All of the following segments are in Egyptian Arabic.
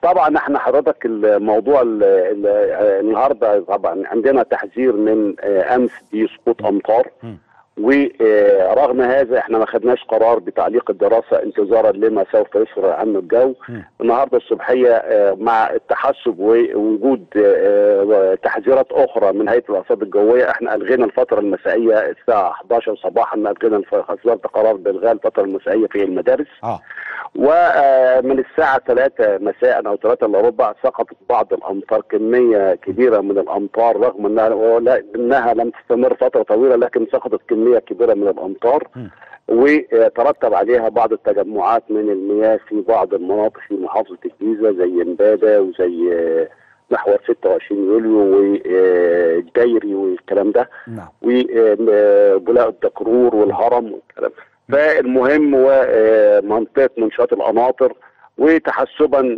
طبعا احنا حضرتك الموضوع ال- ال- النهارده طبعا عندنا تحذير من آه، امس بسقوط امطار م. ورغم هذا احنا ما خدناش قرار بتعليق الدراسه انتظارا لما سوف يسرع عنه الجو م. النهارده الصبحيه آه، مع التحسب ووجود آه، تحذيرات اخرى من هيئه الارصاد الجويه احنا الغينا الفتره المسائيه الساعه 11 صباحا الغينا الف- اصدرت قرار بالغاء الفتره المسائيه في المدارس اه ومن الساعة 3 مساء أو 3 إلا ربع سقطت بعض الأمطار كمية كبيرة من الأمطار رغم أنها ولا- إنها لم تستمر فترة طويلة لكن سقطت كمية كبيرة من الأمطار م. وترتب عليها بعض التجمعات من المياه في بعض المناطق في محافظة الجيزة زي امبابة وزي آه، محور 26 يوليو والدايري والكلام ده نعم وبلاء الدكرور والهرم والكلام فالمهم ومنطقه منشات القناطر وتحسبا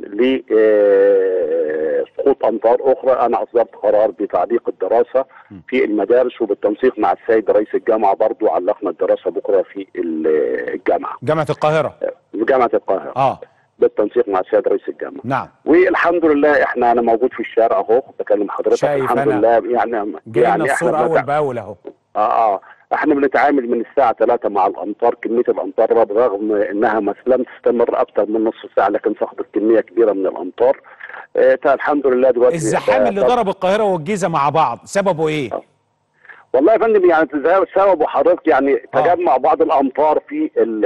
لسقوط امطار اخرى انا اصدرت قرار بتعليق الدراسه في المدارس وبالتنسيق مع السيد رئيس الجامعه برضو علقنا الدراسه بكره في ال- الجامعه جامعه القاهره في جامعه القاهره اه بالتنسيق مع السيد رئيس الجامعه نعم والحمد لله احنا انا موجود في الشارع اهو بكلم حضرتك شايف الحمد أنا. لله يعني جاينا يعني الصوره احنا اول باول اهو اه اه احنا بنتعامل من الساعة 3 مع الامطار كمية الامطار رغم انها مس- لم تستمر اكثر من نص ساعة لكن سقطت كمية كبيرة من الامطار آه تا- الحمد لله دلوقتي الزحام آه، اللي طب- ضرب القاهره والجيزه مع بعض سببه ايه والله يا فندم يعني تزا- سبب حضرتك يعني تجمع بعض الامطار في ال-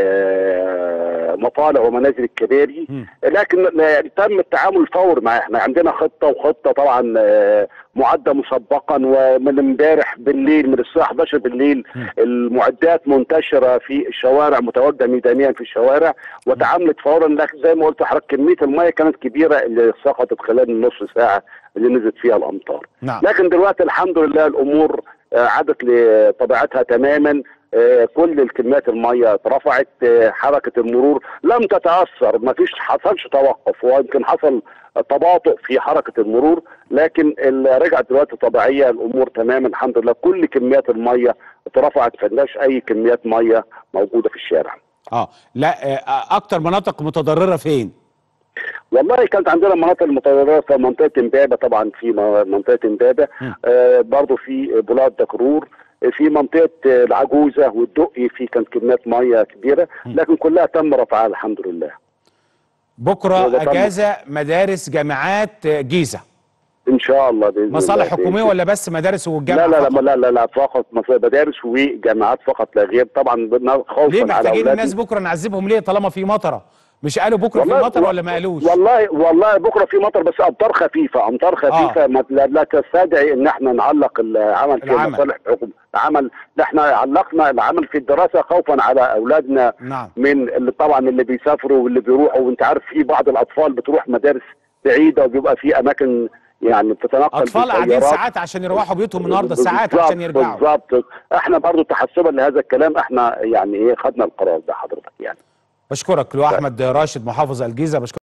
آه، مطالع ومنازل الكباري مم. لكن لا- تم التعامل الفوري مع احنا عندنا خطه وخطه طبعا آه، معده مسبقا ومن امبارح بالليل من الساعه 11 بالليل مم. المعدات منتشره في الشوارع متواجده ميدانيا في الشوارع وتعاملت فورا لكن زي ما قلت لحضرتك كميه الميه كانت كبيره اللي سقطت خلال النص ساعه اللي نزلت فيها الامطار نعم لكن دلوقتي الحمد لله الامور آه، عادت لطبيعتها تماما آه، كل الكميات الميه اترفعت آه، حركه المرور لم تتاثر ما فيش حصلش توقف ويمكن حصل تباطؤ في حركه المرور لكن ال- رجعت دلوقتي طبيعيه الامور تماما الحمد لله كل كميات الميه اترفعت فلاش اي كميات ميه موجوده في الشارع اه لا آه، اكتر مناطق متضرره فين والله كانت عندنا مناطق المتضرره في منطقه امبابه طبعا في م- منطقه امبابه م. آه برضه في بلاد دكرور آه، في منطقه آه، العجوزه والدقي في كانت كميات ميه كبيره لكن كلها تم رفعها الحمد لله بكره هو ده طبعا. اجازه مدارس جامعات آه، جيزه ان شاء الله باذن الله مصالح بإذن حكوميه الله. ولا بس مدارس والجامعه لا لا فقط؟ لا لا لا لا فقط مص- مدارس وجامعات فقط لا غير طبعا بدنا خوفا ليه على محتاجين اولادنا الناس بكره نعذبهم ليه طالما في مطره مش قالوا بكره في مطر ولا ما قالوش والله والله بكره في مطر بس امطار خفيفه امطار خفيفه آه. ما لا, لا تستدعي ان احنا نعلق العمل في العمل. مصالح الحكومه العمل احنا علقنا العمل في الدراسه خوفا على اولادنا نعم من اللي طبعا اللي بيسافروا واللي بيروحوا وانت عارف في بعض الاطفال بتروح مدارس بعيده وبيبقى في اماكن يعني بتتنقل اطفال قاعدين بالسيارات. ساعات عشان يروحوا بيوتهم النهارده ساعات بالظبط- عشان يرجعوا بالظبط احنا برضو تحسبا لهذا الكلام احنا يعني ايه خدنا القرار ده حضرتك يعني بشكرك لو احمد راشد محافظ الجيزه بشكرك